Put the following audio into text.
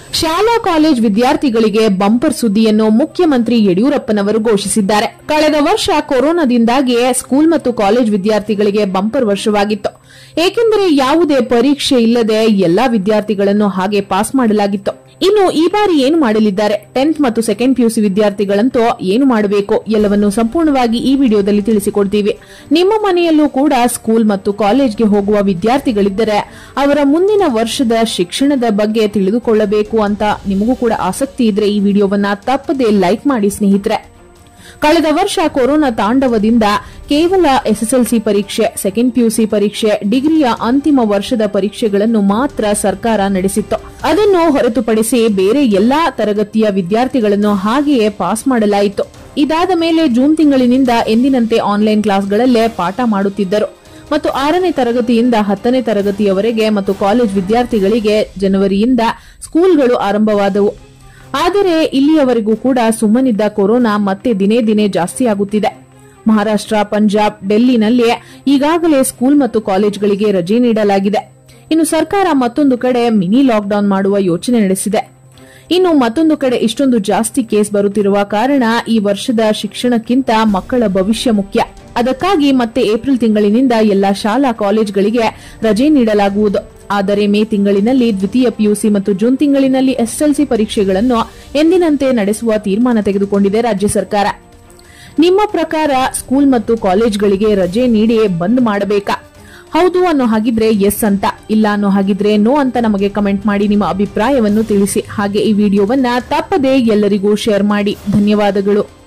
ಶಾಲಾ ಕಾಲೇಜ್ ವಿದ್ಯಾರ್ಥಿಗಳಿಗೆ ಬಂಪರ್ ಸುದ್ದಿಯನ್ನು ಮುಖ್ಯಮಂತ್ರಿ ಯಡಿಯೂರಪ್ಪನವರು ಘೋಷಿಸಿದ್ದಾರೆ ಕಳೆದ ವರ್ಷ ಕೊರೋನಾದಿಂದಾಗಿ ಸ್ಕೂಲ್ ಮತ್ತು ಕಾಲೇಜ್ ವಿದ್ಯಾರ್ಥಿಗಳಿಗೆ ಬಂಪರ್ ವರ್ಷವಾಗಿತ್ತು ಏಕೆಂದರೆ ಯಾವುದೇ ಪರೀಕ್ಷೆ ಇಲ್ಲದೆ ಎಲ್ಲಾ ವಿದ್ಯಾರ್ಥಿಗಳನ್ನು ಹಾಗೆ ಪಾಸ್ ಮಾಡಲಾಗಿತ್ತು ಇನ್ನು ಈ ಬಾರಿ ಏನು ಮಾಡಲಿದ್ದಾರೆ ಟೆಂತ್ ಮತ್ತು ಸೆಕೆಂಡ್ ಪಿಯುಸಿ ವಿದ್ಯಾರ್ಥಿಗಳಂತೂ ಏನು ಮಾಡಬೇಕು ಎಲ್ಲವನ್ನು ಸಂಪೂರ್ಣವಾಗಿ ಈ ವಿಡಿಯೋದಲ್ಲಿ ತಿಳಿಸಿಕೊಡ್ತೀವಿ ನಿಮ್ಮ ಮನೆಯಲ್ಲೂ ಕೂಡ ಸ್ಕೂಲ್ ಮತ್ತು ಕಾಲೇಜ್ಗೆ ಹೋಗುವ ವಿದ್ಯಾರ್ಥಿಗಳಿದ್ದರೆ ಅವರ ಮುಂದಿನ ವರ್ಷದ ಶಿಕ್ಷಣದ ಬಗ್ಗೆ ತಿಳಿದುಕೊಳ್ಳಬೇಕು ಅಂತ ನಿಮಗೂ ಕೂಡ ಆಸಕ್ತಿ ಇದ್ರೆ ಈ ವಿಡಿಯೋವನ್ನ ತಪ್ಪದೆ ಲೈಕ್ ಮಾಡಿ ಸ್ನೇಹಿತರೆ ಕಳೆದ ವರ್ಷ ಕೊರೋನಾ ತಾಂಡವದಿಂದ ಕೇವಲ ಎಸ್ಎಸ್ಎಲ್ಸಿ ಪರೀಕ್ಷೆ ಸೆಕೆಂಡ್ ಪಿಯುಸಿ ಪರೀಕ್ಷೆ ಡಿಗ್ರಿಯ ಅಂತಿಮ ವರ್ಷದ ಪರೀಕ್ಷೆಗಳನ್ನು ಮಾತ್ರ ಸರ್ಕಾರ ನಡೆಸಿತ್ತು ಅದನ್ನು ಹೊರತುಪಡಿಸಿ ಬೇರೆ ಎಲ್ಲಾ ತರಗತಿಯ ವಿದ್ಯಾರ್ಥಿಗಳನ್ನು ಹಾಗೆಯೇ ಪಾಸ್ ಮಾಡಲಾಯಿತು ಇದಾದ ಮೇಲೆ ಜೂನ್ ತಿಂಗಳಿನಿಂದ ಎಂದಿನಂತೆ ಆನ್ಲೈನ್ ಕ್ಲಾಸ್ಗಳಲ್ಲೇ ಪಾಠ ಮಾಡುತ್ತಿದ್ದರು ಮತ್ತು ಆರನೇ ತರಗತಿಯಿಂದ ಹತ್ತನೇ ತರಗತಿಯವರೆಗೆ ಮತ್ತು ಕಾಲೇಜ್ ವಿದ್ಯಾರ್ಥಿಗಳಿಗೆ ಜನವರಿಯಿಂದ ಸ್ಕೂಲ್ಗಳು ಆರಂಭವಾದವು ಆದರೆ ಇಲ್ಲಿಯವರೆಗೂ ಕೂಡ ಸುಮ್ಮನಿದ್ದ ಕೊರೋನಾ ಮತ್ತೆ ದಿನೇ ದಿನೇ ಜಾಸ್ತಿಯಾಗುತ್ತಿದೆ ಮಹಾರಾಷ್ಟ್ರ ಪಂಜಾಬ್ ಡೆಲ್ಲಿನಲ್ಲಿ ಈಗಾಗಲೇ ಸ್ಕೂಲ್ ಮತ್ತು ಕಾಲೇಜ್ಗಳಿಗೆ ರಜೆ ನೀಡಲಾಗಿದೆ ಇನ್ನು ಸರ್ಕಾರ ಮತ್ತೊಂದು ಕಡೆ ಮಿನಿ ಲಾಕ್ಡೌನ್ ಮಾಡುವ ಯೋಚನೆ ನಡೆಸಿದೆ ಇನ್ನು ಮತ್ತೊಂದು ಕಡೆ ಇಷ್ಟೊಂದು ಜಾಸ್ತಿ ಕೇಸ್ ಬರುತ್ತಿರುವ ಕಾರಣ ಈ ವರ್ಷದ ಶಿಕ್ಷಣಕ್ಕಿಂತ ಮಕ್ಕಳ ಭವಿಷ್ಯ ಮುಖ್ಯ ಅದಕ್ಕಾಗಿ ಮತ್ತೆ ಏಪ್ರಿಲ್ ತಿಂಗಳಿನಿಂದ ಎಲ್ಲಾ ಶಾಲಾ ಕಾಲೇಜ್ಗಳಿಗೆ ರಜೆ ನೀಡಲಾಗುವುದು ಆದರೆ ಮೇ ತಿಂಗಳಿನಲ್ಲಿ ದ್ವಿತೀಯ ಪಿಯುಸಿ ಮತ್ತು ಜೂನ್ ತಿಂಗಳಿನಲ್ಲಿ ಎಸ್ಎಲ್ಸಿ ಪರೀಕ್ಷೆಗಳನ್ನು ಎಂದಿನಂತೆ ನಡೆಸುವ ತೀರ್ಮಾನ ತೆಗೆದುಕೊಂಡಿದೆ ರಾಜ್ಯ ಸರ್ಕಾರ ನಿಮ್ಮ ಪ್ರಕಾರ ಸ್ಕೂಲ್ ಮತ್ತು ಕಾಲೇಜ್ಗಳಿಗೆ ರಜೆ ನೀಡಿ ಬಂದ್ ಮಾಡಬೇಕಾ ಹೌದು ಅನ್ನೋ ಹಾಗಿದ್ರೆ ಎಸ್ ಅಂತ ಇಲ್ಲ ಅನ್ನೋ ಹಾಗಿದ್ರೆ ನೋ ಅಂತ ನಮಗೆ ಕಮೆಂಟ್ ಮಾಡಿ ನಿಮ್ಮ ಅಭಿಪ್ರಾಯವನ್ನು ತಿಳಿಸಿ ಹಾಗೆ ಈ ವಿಡಿಯೋವನ್ನ ತಪ್ಪದೇ ಎಲ್ಲರಿಗೂ ಶೇರ್ ಮಾಡಿ ಧನ್ಯವಾದಗಳು